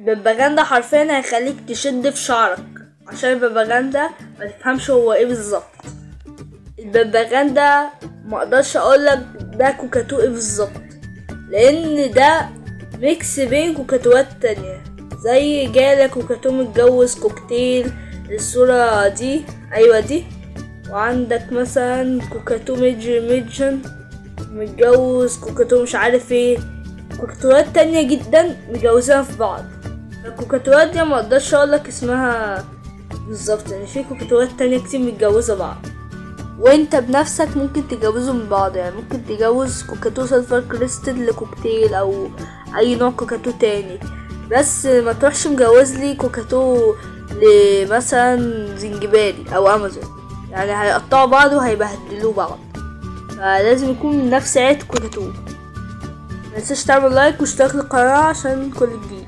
الببغان ده حرفيا هيخليك تشد في شعرك عشان الببغان ده ما تفهمش هو ايه بالظبط الببغان ده ما اقدرش اقولك ده كوكاتو ايه بالظبط لان ده ميكس بين كوكاتوات تانية زي جالة كوكاتو متجوز كوكتيل الصورة دي ايوه دي وعندك مثلا كوكاتو ميجر ميجن متجوز كوكاتو مش عارف ايه كوكاتوات تانية جدا متجوزين في بعض الكوكاتوات دي ما اقدرش اقولك اسمها بالظبط يعني في كوكاتوات تانية كتير متجوزة بعض وانت بنفسك ممكن تجوزوا من بعض يعني ممكن تجوز كوكاتو سلفر كريستل لكوكتيل او اي نوع كوكاتو تاني بس ما تروحش مجوز لي كوكاتو لمثلا زنجباري او امازون يعني هيقطعوا بعض وهيبهدلوا بعض فلازم يكون من نفس عيلة كوكاتو متنساش تعمل لايك واشتراك للقناة عشان كل جديد